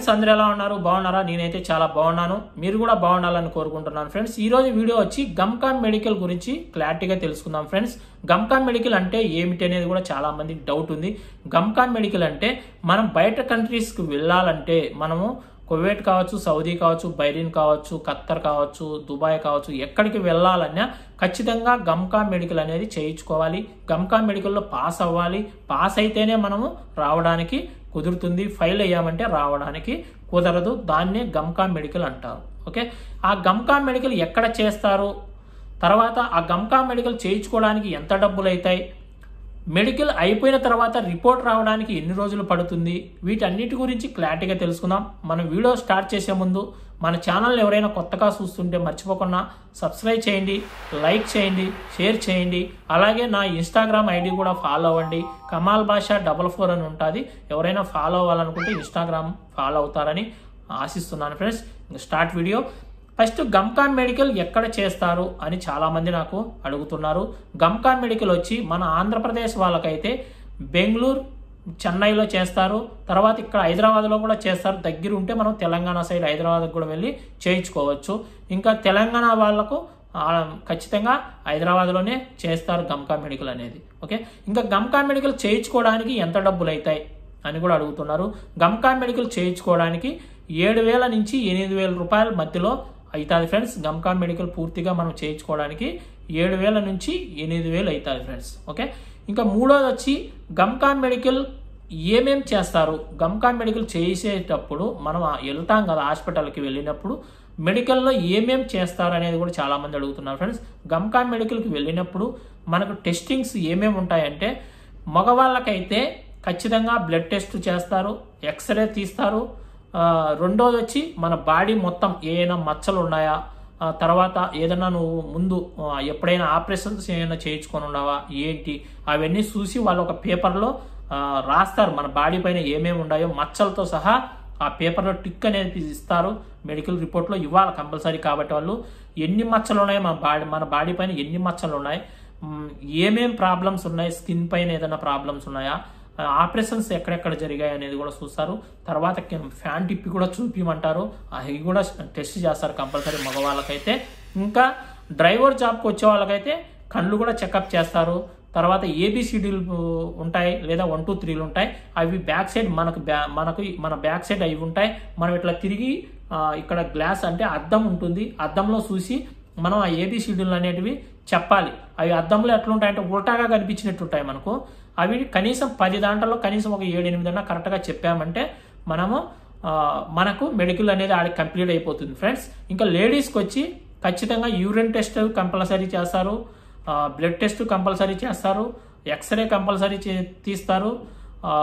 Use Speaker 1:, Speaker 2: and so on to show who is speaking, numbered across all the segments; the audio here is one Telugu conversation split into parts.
Speaker 1: ఫ్రెండ్స్ అందరూ ఎలా ఉన్నారు బాగున్నారా నేనైతే చాలా బాగున్నాను మీరు కూడా బాగుండాలని కోరుకుంటున్నాను ఫ్రెండ్స్ ఈ రోజు వీడియో వచ్చి గమ్కాన్ మెడికల్ గురించి క్లారిటీగా తెలుసుకుందాం ఫ్రెండ్స్ గమ్కాన్ మెడికల్ అంటే ఏమిటి అనేది కూడా చాలా మందికి డౌట్ ఉంది గమ్కాన్ మెడికల్ అంటే మనం బయట కంట్రీస్కి వెళ్ళాలంటే మనము కువైట్ కావచ్చు సౌదీ కావచ్చు బైరిన్ కావచ్చు ఖత్తర్ కావచ్చు దుబాయ్ కావచ్చు ఎక్కడికి వెళ్ళాలన్నా ఖచ్చితంగా గమ్కా మెడికల్ అనేది చేయించుకోవాలి గమ్కా మెడికల్లో పాస్ అవ్వాలి పాస్ అయితేనే మనము రావడానికి కుదురుతుంది ఫైల్ అయ్యామంటే రావడానికి కుదరదు దాన్నే గమ్కా మెడికల్ అంటారు ఓకే ఆ గమ్కా మెడికల్ ఎక్కడ చేస్తారు తర్వాత ఆ గమ్కా మెడికల్ చేయించుకోవడానికి ఎంత డబ్బులు అవుతాయి మెడికల్ అయిపోయిన తర్వాత రిపోర్ట్ రావడానికి ఎన్ని రోజులు పడుతుంది వీటన్నిటి గురించి క్లారిటీగా తెలుసుకుందాం మనం వీడియో స్టార్ట్ చేసే ముందు మన ఛానల్ ఎవరైనా కొత్తగా చూస్తుంటే మర్చిపోకుండా సబ్స్క్రైబ్ చేయండి లైక్ చేయండి షేర్ చేయండి అలాగే నా ఇన్స్టాగ్రామ్ ఐడి కూడా ఫాలో అవ్వండి కమాల్ బాషా డబల్ ఫోర్ అని ఉంటుంది ఎవరైనా ఫాలో అవ్వాలనుకుంటే ఇన్స్టాగ్రామ్ ఫాలో అవుతారని ఆశిస్తున్నాను ఫ్రెండ్స్ స్టార్ట్ వీడియో ఫస్ట్ గమ్కాన్ మెడికల్ ఎక్కడ చేస్తారు అని చాలామంది నాకు అడుగుతున్నారు గమ్కాన్ మెడికల్ వచ్చి మన ఆంధ్రప్రదేశ్ వాళ్ళకైతే బెంగళూరు చెన్నైలో చేస్తారు తర్వాత ఇక్కడ హైదరాబాద్లో కూడా చేస్తారు దగ్గర ఉంటే మనం తెలంగాణ సైడ్ హైదరాబాద్కి కూడా వెళ్ళి చేయించుకోవచ్చు ఇంకా తెలంగాణ వాళ్ళకు ఆ, ఖచ్చితంగా హైదరాబాద్లోనే చేస్తారు గమ్కా మెడికల్ అనేది ఓకే ఇంకా గమ్కా మెడికల్ చేయించుకోవడానికి ఎంత డబ్బులు అవుతాయి అని కూడా అడుగుతున్నారు గమ్కా మెడికల్ చేయించుకోవడానికి ఏడు వేల నుంచి ఎనిమిది వేల రూపాయల మధ్యలో అవుతుంది ఫ్రెండ్స్ గమ్కా మెడికల్ పూర్తిగా మనం చేయించుకోవడానికి ఏడు వేల నుంచి ఎనిమిది వేలు అవుతుంది ఫ్రెండ్స్ ఓకే ఇంకా మూడోది వచ్చి గమ్కా మెడికల్ ఏమేం చేస్తారు గమ్కా మెడికల్ చేసేటప్పుడు మనం ఆ వెళ్తాం కదా హాస్పిటల్కి వెళ్ళినప్పుడు మెడికల్లో ఏమేం చేస్తారు అనేది కూడా చాలామంది అడుగుతున్నారు ఫ్రెండ్స్ గమ్కా మెడికల్కి వెళ్ళినప్పుడు మనకు టెస్టింగ్స్ ఏమేమి ఉంటాయంటే మగవాళ్ళకైతే ఖచ్చితంగా బ్లడ్ టెస్ట్ చేస్తారు ఎక్స్రే తీస్తారు ఆ, రెండోది వచ్చి మన బాడీ మొత్తం ఏమైనా మచ్చలు ఉన్నాయా ఆ, తర్వాత ఏదైనా నువ్వు ముందు ఆ, ఎప్పుడైనా ఆపరేషన్స్ ఏమైనా చేయించుకొని ఉన్నావా ఏంటి అవన్నీ చూసి వాళ్ళు ఒక పేపర్లో ఆ, రాస్తారు మన బాడీ పైన ఏమేమి ఉన్నాయో మచ్చలతో సహా ఆ పేపర్లో టిక్ అనేది ఇస్తారు మెడికల్ రిపోర్ట్లో ఇవ్వాలి కంపల్సరీ కాబట్టి వాళ్ళు ఎన్ని మచ్చలు ఉన్నాయి మన బాడీ మన బాడీ పైన ఎన్ని మచ్చలు ఉన్నాయి మ్, ఏమేం ప్రాబ్లమ్స్ ఉన్నాయి స్కిన్ పైన ఏదైనా ప్రాబ్లమ్స్ ఉన్నాయా ఆ, ఆపరేషన్స్ ఎక్కడెక్కడ జరిగాయి అనేది కూడా చూస్తారు తర్వాత కి- ఫ్యాన్ టిప్పి కూడా చూపించమంటారు అవి కూడా టెస్ట్ చేస్తారు కంపల్సరీ మగవాళ్ళకైతే ఇంకా డ్రైవర్ జాబ్కి వచ్చే వాళ్ళకైతే కళ్ళు కూడా చెకప్ చేస్తారు తర్వాత ఏబిసిడీలు ఉంటాయి లేదా వన్ టూ త్రీలు ఉంటాయి అవి బ్యాక్ సైడ్ మనకు బ్యా మనకు మన బ్యాక్ సైడ్ అవి ఉంటాయి మనం ఇట్లా తిరిగి ఆ, ఇక్కడ గ్లాస్ అంటే అద్దం ఉంటుంది అద్దంలో చూసి మనం ఆ ఏబిసిడీలు అనేటివి చెప్పాలి అవి అద్దంలో ఎట్లుంటాయంటే ఉల్టాగా కనిపించినట్టు ఉంటాయి మనకు అవి కనీసం పది దాంట్లో కనీసం ఒక ఏడు ఎనిమిది అన్నా కరెక్ట్గా చెప్పామంటే మనము ఆ, మనకు మెడికల్ అనేది ఆడికి కంప్లీట్ అయిపోతుంది ఫ్రెండ్స్ ఇంకా లేడీస్కి వచ్చి ఖచ్చితంగా యూరిన్ టెస్ట్ కంపల్సరీ చేస్తారు ఆ, బ్లడ్ టెస్ట్ కంపల్సరీ చేస్తారు ఎక్స్రే కంపల్సరీ చే తీస్తారు ఆ,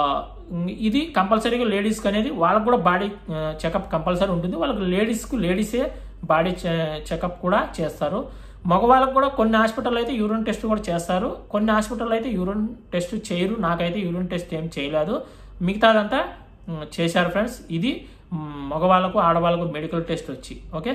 Speaker 1: ఇది కంపల్సరీగా లేడీస్కి అనేది వాళ్ళకు కూడా బాడీ చెకప్ కంపల్సరీ ఉంటుంది వాళ్ళకి లేడీస్కు లేడీసే బాడీ చెకప్ కూడా చేస్తారు మగవాళ్ళకు కూడా కొన్ని హాస్పిటల్ అయితే యూరిన్ టెస్ట్ కూడా చేస్తారు కొన్ని హాస్పిటల్ అయితే యూరిన్ టెస్ట్ చేయరు నాకైతే యూరిన్ టెస్ట్ ఏం చేయలేదు మిగతాదంతా మ్, చేశారు ఫ్రెండ్స్ ఇది మ్, మగవాళ్ళకు ఆడవాళ్ళకు మెడికల్ టెస్ట్ వచ్చి ఓకే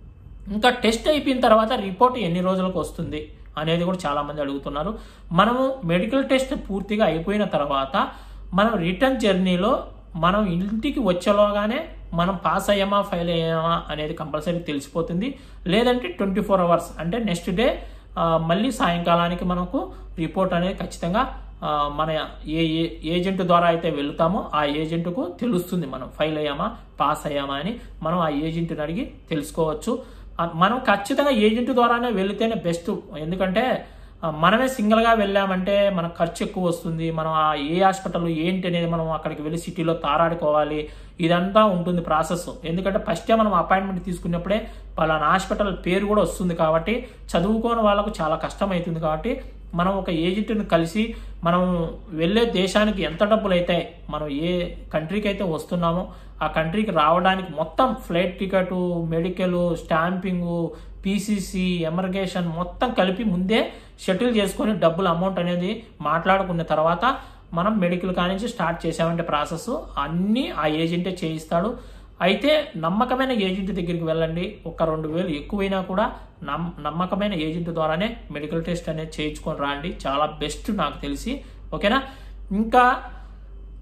Speaker 1: ఇంకా టెస్ట్ అయిపోయిన తర్వాత రిపోర్ట్ ఎన్ని రోజులకు వస్తుంది అనేది కూడా చాలా మంది అడుగుతున్నారు మనము మెడికల్ టెస్ట్ పూర్తిగా అయిపోయిన తర్వాత మనం రిటర్న్ జర్నీలో మనం ఇంటికి వచ్చేలోగానే మనం పాస్ అయ్యామా ఫెయిల్ అయ్యామా అనేది కంపల్సరీ తెలిసిపోతుంది లేదంటే ట్వంటీ ఫోర్ అవర్స్ అంటే నెక్స్ట్ డే మళ్ళీ సాయంకాలానికి మనకు రిపోర్ట్ అనేది ఖచ్చితంగా ఆ, మన ఏ ఏ ఏజెంట్ ద్వారా అయితే వెళ్తామో ఆ ఏజెంట్కు తెలుస్తుంది మనం ఫెయిల్ అయ్యామా పాస్ అయ్యామా అని మనం ఆ ఏజెంట్ని అడిగి తెలుసుకోవచ్చు ఆ, మనం ఖచ్చితంగా ఏజెంట్ ద్వారానే వెళితేనే బెస్ట్ ఎందుకంటే ఆ, మనమే సింగిల్గా వెళ్ళామంటే మనకు ఖర్చు ఎక్కువ వస్తుంది మనం ఆ ఏ హాస్పిటల్ ఏంటి అనేది మనం అక్కడికి వెళ్ళి సిటీలో తారాడుకోవాలి ఇదంతా ఉంటుంది ప్రాసెస్ ఎందుకంటే ఫస్టే మనం అపాయింట్మెంట్ తీసుకున్నప్పుడే పలానా హాస్పిటల్ పేరు కూడా వస్తుంది కాబట్టి చదువుకోని వాళ్ళకు చాలా కష్టం అవుతుంది కాబట్టి మనం ఒక ఏజెంట్ని కలిసి మనం వెళ్ళే దేశానికి ఎంత డబ్బులు అవుతాయి మనం ఏ కంట్రీకి అయితే వస్తున్నామో ఆ కంట్రీకి రావడానికి మొత్తం flight ticket medical stamping PCC emigration మొత్తం కలిపి ముందే షెటిల్ చేసుకొని డబ్బులు అమౌంట్ అనేది మాట్లాడుకున్న తర్వాత మనం మెడికల్ కానించి స్టార్ట్ చేసామంటే ప్రాసెస్ అన్నీ ఆ ఏజెంటే చేయిస్తాడు అయితే నమ్మకమైన ఏజెంట్ దగ్గరికి వెళ్ళండి ఒక రెండు వేలు ఎక్కువైనా కూడా నమ్ నమ్మకమైన ఏజెంట్ ద్వారానే మెడికల్ టెస్ట్ అనేది చేయించుకొని రాండి చాలా బెస్ట్ నాకు తెలిసి ఓకేనా ఇంకా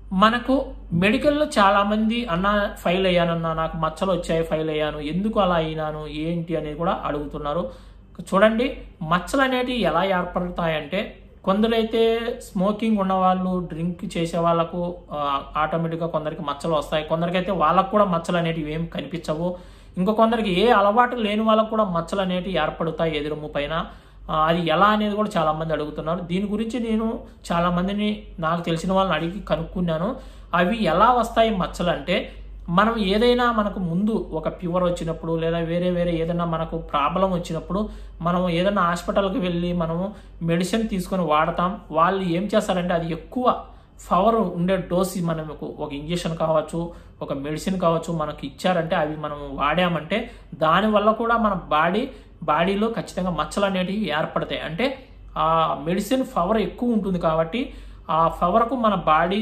Speaker 1: మనకు మెడికల్లో చాలా మంది అన్న ఫైల్ అయ్యానన్నా నాకు మచ్చలు వచ్చాయి ఫైల్ అయ్యాను ఎందుకు అలా అయినాను ఏంటి అనేది కూడా అడుగుతున్నారు చూడండి మచ్చలు అనేటివి ఎలా ఏర్పడతాయంటే కొందరైతే స్మోకింగ్ ఉన్న వాళ్ళు డ్రింక్ చేసే వాళ్ళకు ఆ, ఆటోమేటిక్గా కొందరికి మచ్చలు వస్తాయి కొందరికైతే వాళ్ళకు కూడా మచ్చలు అనేటివి ఏం కనిపించవు ఇంకో కొందరికి ఏ అలవాటు లేని వాళ్ళకు కూడా మచ్చలు అనేటివి ఏర్పడతాయి ఎదురుము పైన ఆ, అది ఎలా అనేది కూడా చాలా మంది అడుగుతున్నారు దీని గురించి నేను చాలా మందిని నాకు తెలిసిన వాళ్ళని అడిగి కనుక్కున్నాను అవి ఎలా వస్తాయి మచ్చలు అంటే మనం ఏదైనా మనకు ముందు ఒక ఫీవర్ వచ్చినప్పుడు లేదా వేరే వేరే ఏదైనా మనకు ప్రాబ్లం వచ్చినప్పుడు మనం ఏదైనా హాస్పిటల్కి వెళ్ళి మనము మెడిసిన్ తీసుకొని వాడతాం వాళ్ళు ఏం చేస్తారంటే అది ఎక్కువ పవర్ ఉండే డోస్ మనకు ఒక ఇంజెక్షన్ కావచ్చు ఒక మెడిసిన్ కావచ్చు మనకి ఇచ్చారంటే అవి మనం వాడామంటే దానివల్ల కూడా మన బాడీ బాడీలో ఖచ్చితంగా మచ్చలు అనేటివి ఏర్పడతాయి అంటే ఆ మెడిసిన్ పవర్ ఎక్కువ ఉంటుంది కాబట్టి ఆ పవర్కు మన బాడీ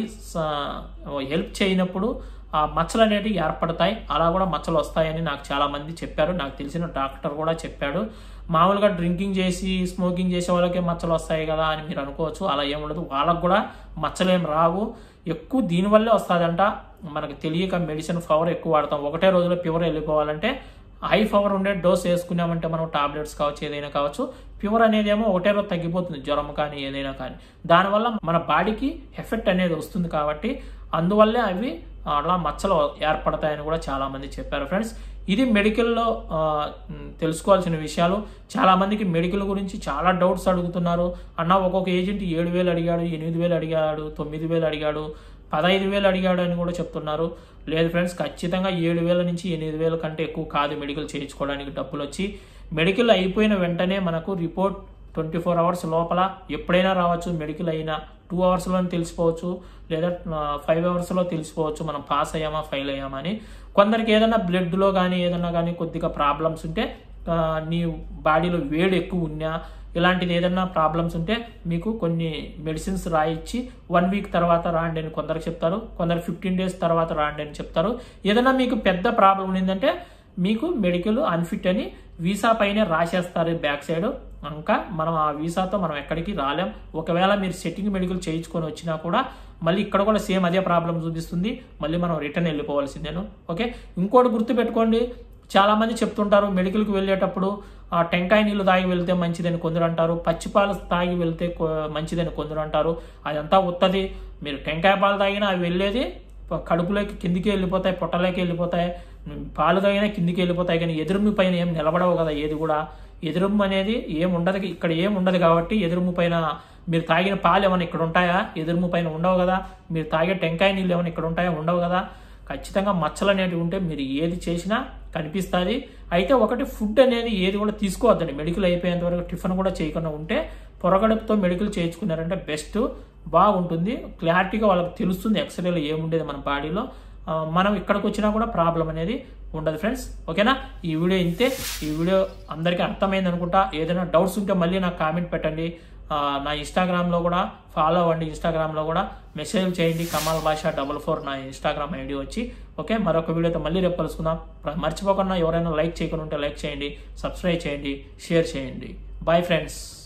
Speaker 1: హెల్ప్ చేయనప్పుడు ఆ మచ్చలు అనేటివి ఏర్పడతాయి అలా కూడా మచ్చలు వస్తాయని నాకు చాలా మంది చెప్పారు నాకు తెలిసిన డాక్టర్ కూడా చెప్పాడు మామూలుగా డ్రింకింగ్ చేసి స్మోకింగ్ చేసే వాళ్ళకే మచ్చలు వస్తాయి కదా అని మీరు అనుకోవచ్చు అలా ఏముండదు వాళ్ళకు కూడా మచ్చలేం రావు ఎక్కువ దీనివల్లే వస్తుందంట మనకు తెలియక మెడిసిన్ పవర్ ఎక్కువ వాడతాం ఒకటే రోజులో ఫీవర్ వెళ్ళిపోవాలంటే హై పవర్ ఉండే డోస్ వేసుకున్నామంటే మనం టాబ్లెట్స్ కావచ్చు ఏదైనా కావచ్చు ఫీవర్ అనేది ఏమో ఒకటే రోజు తగ్గిపోతుంది జ్వరం కానీ ఏదైనా కానీ దానివల్ల మన బాడీకి ఎఫెక్ట్ అనేది వస్తుంది కాబట్టి అందువల్లే అవి అలా మచ్చలు ఏర్పడతాయని కూడా చాలా మంది చెప్పారు ఫ్రెండ్స్ ఇది మెడికల్లో ఆ, మ్, తెలుసుకోవాల్సిన విషయాలు చాలా మందికి మెడికల్ గురించి చాలా డౌట్స్ అడుగుతున్నారు అన్న ఒక్కొక్క ఏజెంట్ ఏడు వేలు అడిగాడు ఎనిమిది వేలు అడిగాడు తొమ్మిది వేలు అడిగాడు పదహైదు వేలు అడిగాడు అని కూడా చెప్తున్నారు లేదు ఫ్రెండ్స్ ఖచ్చితంగా ఏడు వేల నుంచి ఎనిమిది వేల కంటే ఎక్కువ కాదు మెడికల్ చేయించుకోవడానికి డబ్బులు వచ్చి మెడికల్ అయిపోయిన వెంటనే మనకు రిపోర్ట్ ట్వంటీ ఫోర్ అవర్స్ లోపల ఎప్పుడైనా రావచ్చు మెడికల్ అయినా టూ అవర్స్లో తెలిసిపోవచ్చు లేదా ఫైవ్ అవర్స్లో తెలిసిపోవచ్చు మనం పాస్ అయ్యామా ఫెయిల్ అయ్యామా అని కొందరికి ఏదైనా బ్లడ్లో కానీ ఏదైనా కానీ కొద్దిగా ప్రాబ్లమ్స్ ఉంటే ఆ, నీ బాడీలో వేడి ఎక్కువ ఉన్నా ఇలాంటిది ఏదైనా ప్రాబ్లమ్స్ ఉంటే మీకు కొన్ని మెడిసిన్స్ రాయిచ్చి వన్ వీక్ తర్వాత రాండి అని కొందరికి చెప్తారు కొందరు ఫిఫ్టీన్ డేస్ తర్వాత రాండి అని చెప్తారు ఏదైనా మీకు పెద్ద ప్రాబ్లం ఉండిందంటే మీకు మెడికల్ అన్ఫిట్ అని వీసా పైనే రాసేస్తారు బ్యాక్ సైడ్ ఇంకా మనం ఆ వీసాతో మనం ఎక్కడికి రాలేం ఒకవేళ మీరు సెట్టింగ్ మెడికల్ చేయించుకొని వచ్చినా కూడా మళ్ళీ ఇక్కడ కూడా సేమ్ అదే ప్రాబ్లం చూపిస్తుంది మళ్ళీ మనం రిటర్న్ వెళ్ళిపోవాల్సిందేను ఓకే ఇంకోటి గుర్తుపెట్టుకోండి చాలా మంది చెప్తుంటారు మెడికల్కి వెళ్ళేటప్పుడు ఆ టెంకాయ నీళ్ళు తాగి వెళ్తే మంచిదని కొందరు అంటారు పచ్చి పాలు తాగి వెళ్తే కొ- మంచిదని కొందరు అంటారు అదంతా ఉత్తది మీరు టెంకాయ పాలు తాగినా అవి వెళ్ళేది ప- కడుపులోకి కిందికి వెళ్ళిపోతాయి పొట్టలోకి వెళ్ళిపోతాయి ఉమ్, పాలు తాగినా కిందికి వెళ్ళిపోతాయి కానీ ఎదురుమ్మి పైన ఏం నిలబడవు కదా ఏది కూడా ఎదురుమ్ము అనేది ఏం ఉండదు ఇక్కడ ఏం ఉండదు కాబట్టి ఎదురుమ్ము పైన మీరు తాగిన పాలు ఏమైనా ఇక్కడ ఉంటాయా ఎదురుమ్ము పైన ఉండవు కదా మీరు తాగే టెంకాయ నీళ్ళు ఏమైనా ఇక్కడ ఉంటాయా ఉండవు కదా ఖచ్చితంగా మచ్చలు అనేటివి ఉంటే మీరు ఏది చేసినా కనిపిస్తుంది అయితే ఒకటి ఫుడ్ అనేది ఏది కూడా తీసుకోవద్దండి మెడికల్ అయిపోయేంత వరకు టిఫిన్ కూడా చేయకుండా ఉంటే పొరగడుపుతో మెడికల్ చేయించుకున్నారంటే బెస్ట్ బాగుంటుంది క్లారిటీగా వాళ్ళకి తెలుస్తుంది ఎక్స్రేలో ఏముండేది మన బాడీలో ఆ, మనం ఇక్కడికి వచ్చినా కూడా ప్రాబ్లం అనేది ఉండదు ఫ్రెండ్స్ ఓకేనా ఈ వీడియో ఇంతే ఈ వీడియో అందరికీ అర్థమైంది అనుకుంటా ఏదైనా డౌట్స్ ఉంటే మళ్ళీ నాకు కామెంట్ పెట్టండి ఆ, నా ఇన్స్టాగ్రామ్లో కూడా ఫాలో అవ్వండి ఇన్స్టాగ్రామ్లో కూడా మెసేజ్ చేయండి కమాల్ భాష డబల్ ఫోర్ నా ఇన్స్టాగ్రామ్ ఐడి వచ్చి ఓకే మరొక వీడియోతో మళ్ళీ రేపు కలుసుకుందాం ప్ర- మర్చిపోకుండా ఎవరైనా లైక్ చేయకుండా ఉంటే లైక్ చేయండి సబ్స్క్రైబ్ చేయండి షేర్ చేయండి బాయ్ ఫ్రెండ్స్